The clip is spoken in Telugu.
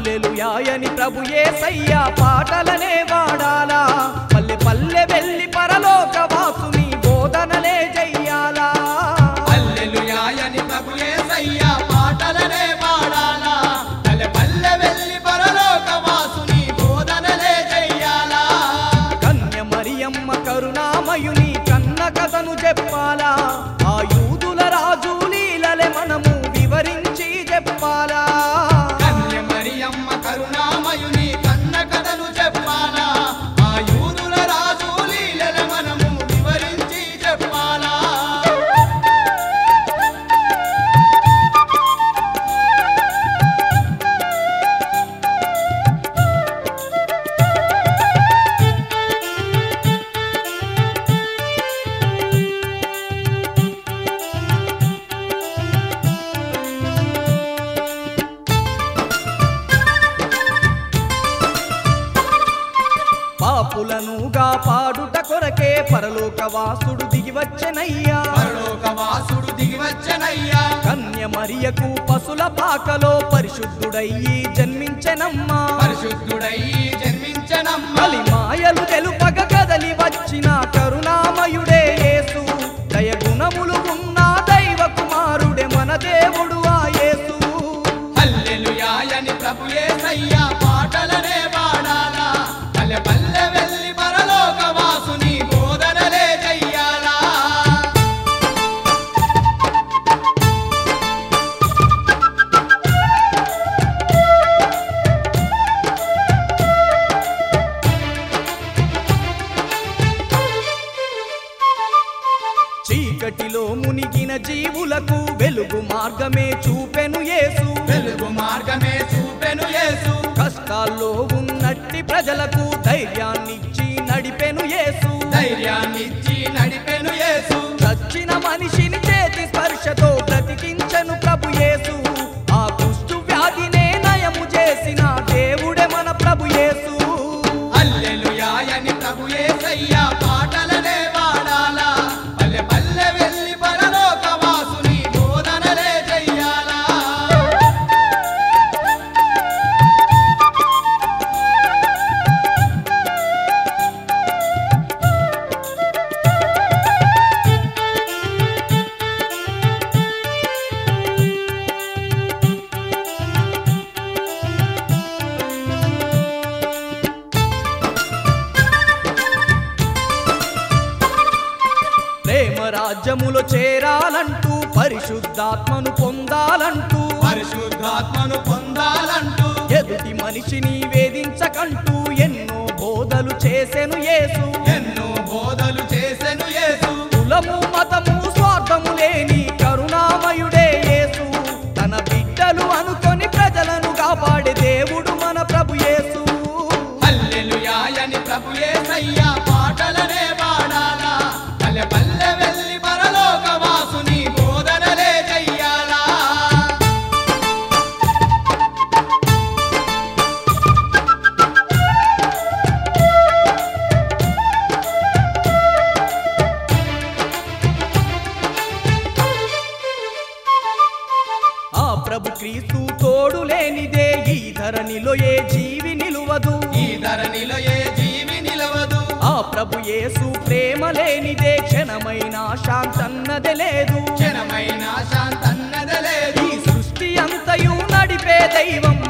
హల్లెలూయాయని ప్రభు యేసయ్య పాటలనే వాడాలా పల్లె పల్లె వెళ్ళి పరలోక వాసుని బోధనలే చెయ్యాలా హల్లెలూయాయని ప్రభు యేసయ్య పాటలనే పాడాలా పల్లె పల్లె వెళ్ళి పరలోక వాసుని బోధనలే చెయ్యాలా కన్య మరియమ్మ కరుణామయుని కన్న కథను చెప్పాలా ఆ యూదుల రాజు లీలలే మనము వివరించి చెప్పాలా కన్య మరియమ్మ కరుణామయుని కన్న కథను చెప్పాలా ఆ యూదుల రాజు లీలల మనము వివరించి చెప్పాలా పాపులనుగా పాడుట కొరకే పరలోక వాసుడు దిగివచ్చనయ్యా పరలోక వాసుడు దిగివచ్చనయ్యా కన్య మరియకు పశుల పాకలో పరిశుద్ధుడయ్యి జన్మించెనమ్మా పరిశుద్ధుడై జన్మించనమ్మ కలి మాయలు తెలుపగ కదలి వచ్చిన కరుణామయుడే యేసు దయ గుణములు ఉన్న దైవ కుమారుడే మన దేవుడు ఆ యేసు హల్లెలూయాయని ప్రభు యేసయ్య పాటలనే పాడాలా పల్లె పల్లె వెళ్ళి పరలోక వాసుని బోధనలే చెయ్యాలా చీకటిలో మునిగిన జీవులకు వెలుగు మార్గమే చూపెను యేసు వెలుగు మార్గమే చూపెను యేసు కష్టాల్లో ఉన్నట్టి ప్రజలకు ధైర్యాన్నిచ్చి నడిపెను యేసు ధైర్యాన్నిచ్చి నడిపెను యేసు చచ్చిన మనిషిని చేతి స్పర్శతో బ్రతికించను ప్రభు యేసు ఆ కుష్టు వ్యాధినే నయము చేసిన దేవుడే మన ప్రభు యేసు హల్లెలూయాయని ప్రభు యేసయ్య పాటలనే పాడాలా పల్లె పల్లె వెళ్ళి పరలోక వాసుని బోధనలే చెయ్యాలా ప్రేమ రాజ్యములో చేరాలంటూ పరిశుద్ధాత్మను పొందాలంటూ పరిశుద్ధాత్మను పొందాలంటూ ఎదుటి మనిషిని వేధించకంటూ ఎన్నో బోధలు చేసెను యేసు ఎన్నో బోధలు చేసెను యేసు కులము మతము స్వార్థము లేని కరుణామయుడే యేసు తన బిడ్డలు అనుకొని ప్రజలను కాపాడే దేవుడు మన ప్రభు యేసు హల్లెలూయాయని ప్రభు యేసయ్య పాటలనే పాడాలా పల్లె పల్లె వెళ్ళి పరలోక వాసుని బోధనలే చెయ్యాలా ఆ ప్రభు క్రీస్తు తోడు లేనిదే ఈ ధరణిలో ఏ జీవి నిలువదు ఈ ధరణిలో ఏ జీవి నిలవదు ఆ ప్రభు యేసు ప్రేమ లేనిదే క్షణమైన శాంతన్నదే లేదు క్షణమైన శాంతన్నదే లేదు ఈ సృష్టి అంతయు నడిపే దైవం